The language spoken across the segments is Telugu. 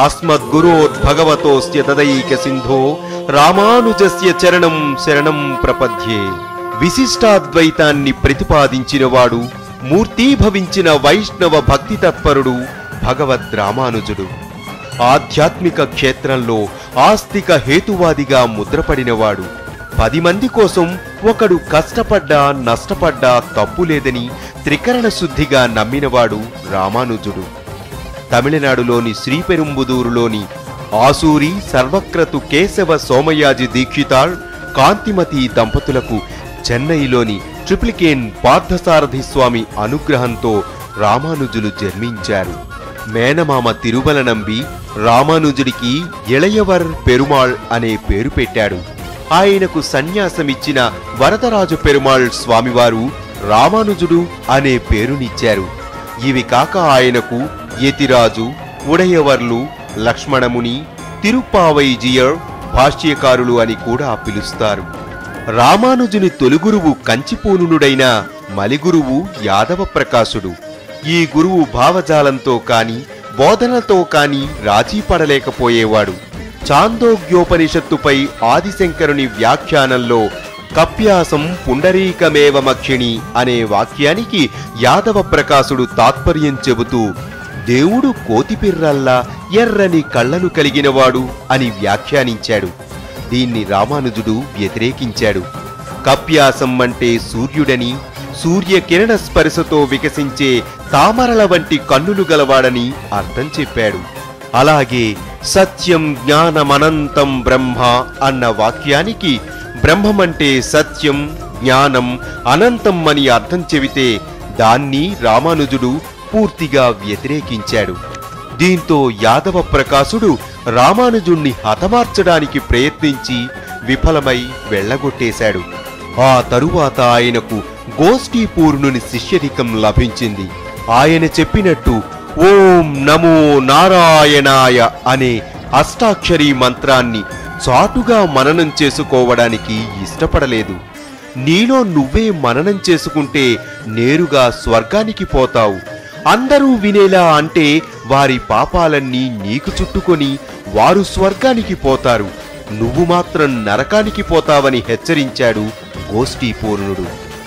అస్మద్గురోద్భగవతోస్య తదైక సింధో రామానుజస్య చరణం శరణం ప్రపద్యే విశిష్టాద్వైతాన్ని ప్రతిపాదించినవాడు మూర్తీభవించిన వైష్ణవ భక్తి తత్పరుడు భగవద్ రామానుజుడు ఆధ్యాత్మిక క్షేత్రంలో ఆస్తిక హేతువాదిగా ముద్రపడినవాడు పది మంది కోసం ఒకడు కష్టపడ్డా నష్టపడ్డా తప్పు లేదని త్రికరణ శుద్ధిగా నమ్మినవాడు రామానుజుడు తమిళనాడులోని శ్రీపెరుంబుదూరులోని ఆసూరి సర్వక్రతు కేశవ సోమయాజి దీక్షితాళ్ కాంతిమతి దంపతులకు చెన్నైలోని ట్రిప్లికేన్ పార్థసారథి స్వామి అనుగ్రహంతో రామానుజులు జన్మించారు మేనమామ తిరుమల నంబి రామానుజుడికి ఇళయవర్ పెరుమాళ్ అనే పేరు పెట్టాడు ఆయనకు సన్యాసమిచ్చిన వరదరాజు పెరుమాళ్ స్వామివారు రామానుజుడు అనే పేరునిచ్చారు ఇవి కాక ఆయనకు యతిరాజు ఉడయవర్లు లక్ష్మణముని తిరుప్పావైజియర్ భాష్యకారులు అని కూడా పిలుస్తారు రామానుజుని తొలిగురువు కంచిపూనుడైన మలిగురువు యాదవ ప్రకాశుడు ఈ గురువు భావజాలంతో కాని బోధనతో కాని రాజీ పడలేకపోయేవాడు చాందోగ్యోపనిషత్తుపై ఆదిశంకరుని వ్యాఖ్యానంలో కప్యాసం పుండరీకమేవమక్షిణి అనే వాక్యానికి యాదవ ప్రకాశుడు తాత్పర్యం చెబుతూ దేవుడు కోతిపిర్రల్లా ఎర్రని కళ్ళను కలిగినవాడు అని వ్యాఖ్యానించాడు దీన్ని రామానుజుడు వ్యతిరేకించాడు కప్యాసం అంటే సూర్యుడని సూర్యకిరణ స్పర్శతో వికసించే తామరల వంటి కన్నులు గలవాడని అర్థం చెప్పాడు అలాగే సత్యం జ్ఞానమనంతం బ్రహ్మ అన్న వాక్యానికి బ్రహ్మమంటే సత్యం జ్ఞానం అనంతం అని అర్థం చెబితే దాన్ని రామానుజుడు పూర్తిగా వ్యతిరేకించాడు దీంతో యాదవ ప్రకాశుడు రామానుజుణ్ణి హతమార్చడానికి ప్రయత్నించి విఫలమై వెళ్ళగొట్టేశాడు ఆ తరువాత ఆయనకు గోష్ఠీపూర్ణుని శిష్యరికం లభించింది ఆయన చెప్పినట్టు ఓం నమో నారాయణాయ అనే అష్టాక్షరీ మంత్రాన్ని చాటుగా మననం చేసుకోవడానికి ఇష్టపడలేదు నీలో నువ్వే మననం చేసుకుంటే నేరుగా స్వర్గానికి పోతావు అందరూ వినేలా అంటే వారి పాపాలన్నీ నీకు చుట్టుకొని వారు స్వర్గానికి పోతారు నువ్వు మాత్రం నరకానికి పోతావని హెచ్చరించాడు గోష్ఠీపూర్ణుడు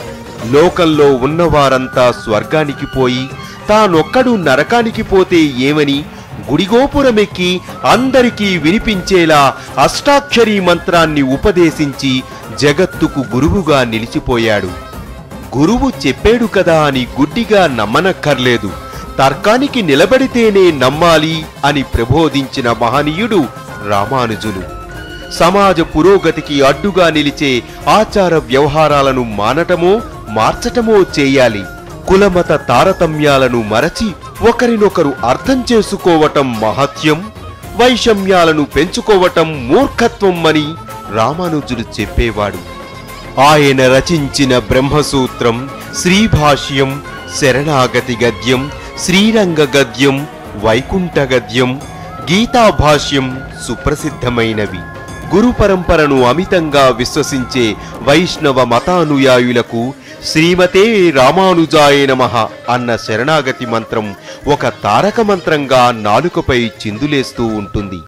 లోకంలో ఉన్నవారంతా స్వర్గానికి పోయి తానొక్కడు నరకానికి పోతే ఏమని గుడిగోపురమెక్కి అందరికీ వినిపించేలా అష్టాక్షరీ మంత్రాన్ని ఉపదేశించి జగత్తుకు గురువుగా నిలిచిపోయాడు గురువు చెప్పాడు కదా అని గుడ్డిగా నమ్మనక్కర్లేదు తర్కానికి నిలబడితేనే నమ్మాలి అని ప్రబోధించిన మహనీయుడు రామానుజులు సమాజ పురోగతికి అడ్డుగా నిలిచే ఆచార వ్యవహారాలను మానటమో మార్చటమో చేయాలి కులమత తారతమ్యాలను మరచి ఒకరినొకరు అర్థం చేసుకోవటం మహత్యం వైషమ్యాలను పెంచుకోవటం మూర్ఖత్వం అని రామానుజులు చెప్పేవాడు ఆయన రచించిన బ్రహ్మసూత్రం శ్రీభాష్యం శరణాగతి గద్యం శ్రీరంగ గద్యం వైకుంఠ గద్యం గీతాభాష్యం సుప్రసిద్ధమైనవి గురు పరంపరను అమితంగా విశ్వసించే వైష్ణవ మతానుయాయులకు శ్రీమతే రామానుజాయ నమః అన్న శరణాగతి మంత్రం ఒక తారక మంత్రంగా నాలుకపై చిందులేస్తూ ఉంటుంది